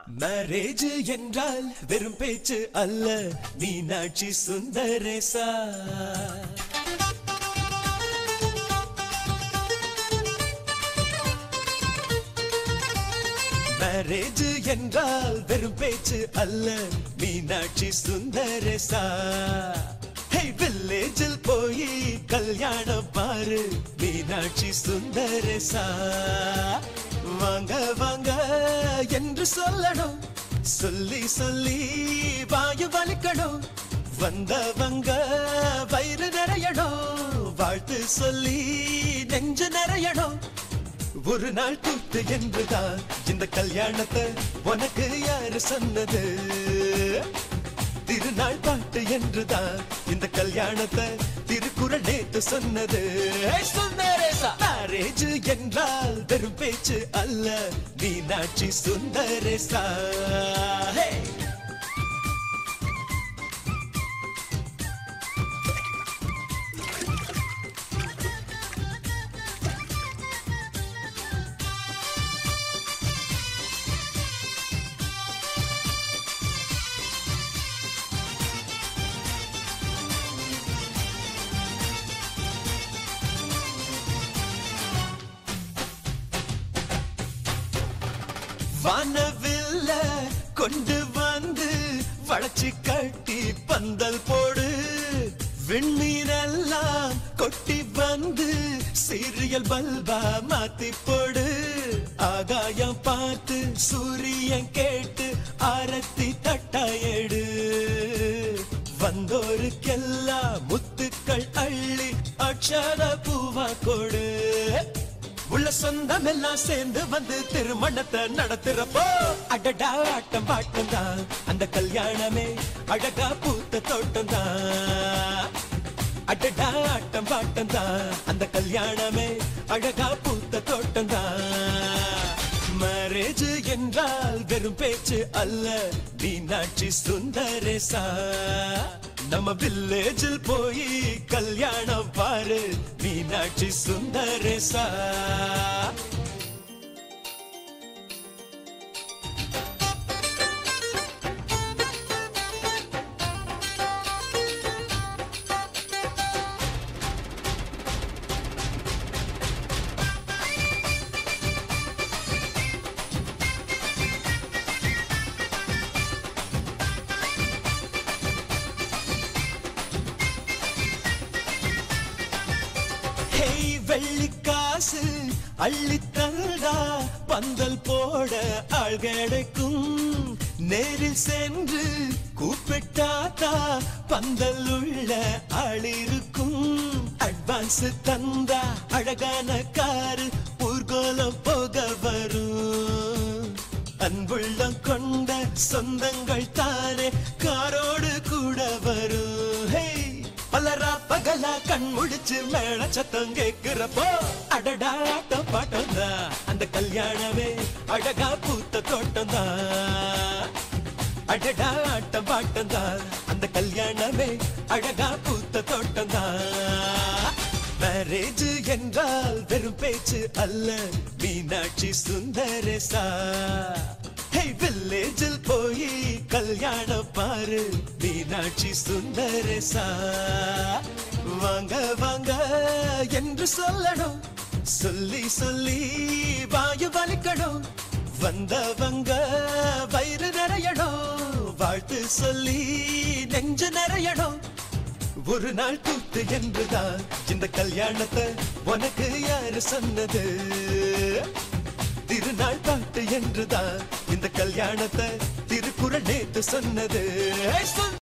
Marriage என்றால் வெறும் பேச்சு அல்ல மீனாட்சி சுந்தரேசா மேரேஜ் என்றால் வெறும் பேச்சு அல்ல மீனாட்சி சுந்தரேசா ஹே வில்லேஜில் போய் கல்யாணம் பாரு மீனாட்சி சுந்தரேசா வாங்க வாங்க என்று சொல்லணும் சொல்லி சொல்லி வாயு வலிக்கணும் வந்தவங்க வயிறு நிறையணும் வாழ்த்து சொல்லி நெஞ்சு நிறையணும் ஒரு நாள் கூத்து என்றுதான் இந்த கல்யாணத்தை உனக்கு யாரு சொன்னது திருநாள் பாட்டு என்றுதான் இந்த கல்யாணத்தை திருக்குறள் நேத்து சொன்னது மேரேஜ் என்றால் வெறும் பேச்சு அல்ல மீனாட்சி சுந்தரேசா Hey! வானவில்ல கொண்டு வந்து வளைச்சு கட்டி பந்தல் போடு விண்ணீரெல்லாம் கொட்டி வந்து சீரியல் பல்பா மாத்தி போடு ஆகாயம் பார்த்து சூரியன் கேட்டு ஆரத்தி தட்டாயடு வந்தோருக்கெல்லாம் முத்துக்கள் அள்ளி அக்ஷர பூவா கொடு உள்ள சொந்தம் எல்லாம் சேர்ந்து வந்து திருமணத்தை நடத்துறப்போ அடடா ஆட்டம் பாட்டம் தான் அந்த கல்யாணமே அழகா பூத்த தோட்டம் தான் அடடா ஆட்டம் பாட்டம் தான் அந்த கல்யாணமே அழகா பூத்த தோட்டம் தான் மேரேஜ் என்றால் வெறும் பேச்சு அல்ல மீனாட்சி சுந்தரேசா நம்ம வில்லேஜில் போய் கல்யாணம் பாரு மீனாட்சி சுந்தரேசா ஹேய் வெள்ளி காசு அள்ளி தந்தா பந்தல் போட ஆள் கிடைக்கும் நேரில் சென்று கூப்பிட்டாத்தா பந்தல் உள்ள ஆள் இருக்கும் அட்வான்ஸ் தந்தா அழகான காரு ஊர்கோலம் போக வரும் அன்புள்ளம் கொண்ட சொந்தங்கள் தானே காரோடு கூட வரும் ஹே பலரா பகலா கண் முழிச்சு மேல சத்தம் கேக்குறப்போ அடடா ஆட்டம் பாட்டம் தான் அந்த கல்யாணமே அழகா பூத்த தோட்டம் தான் அடடா ஆட்டம் பாட்டம் தான் அந்த கல்யாணமே அழகா பூத்த தோட்டம் தான் மேரேஜ் என்றால் வெறும் பேச்சு அல்ல மீனாட்சி சுந்தரேசா ஹே வில்லேஜில் போய் கல்யாணம் பாரு மீனாட்சி சுந்தரேசா வாங்க வாங்க என்று சொல்லணும் சொல்லி சொல்லி வாயு வலிக்கணும் வந்தவங்க வயிறு நிறையணும் வாழ்த்து சொல்லி நெஞ்சு நிறையணும் ஒரு நாள் கூத்து என்றுதான் இந்த கல்யாணத்தை உனக்கு யாரு சொன்னது திருநாள் பாட்டு என்றுதான் இந்த கல்யாணத்தை திருக்குறள் நேத்து சொன்னது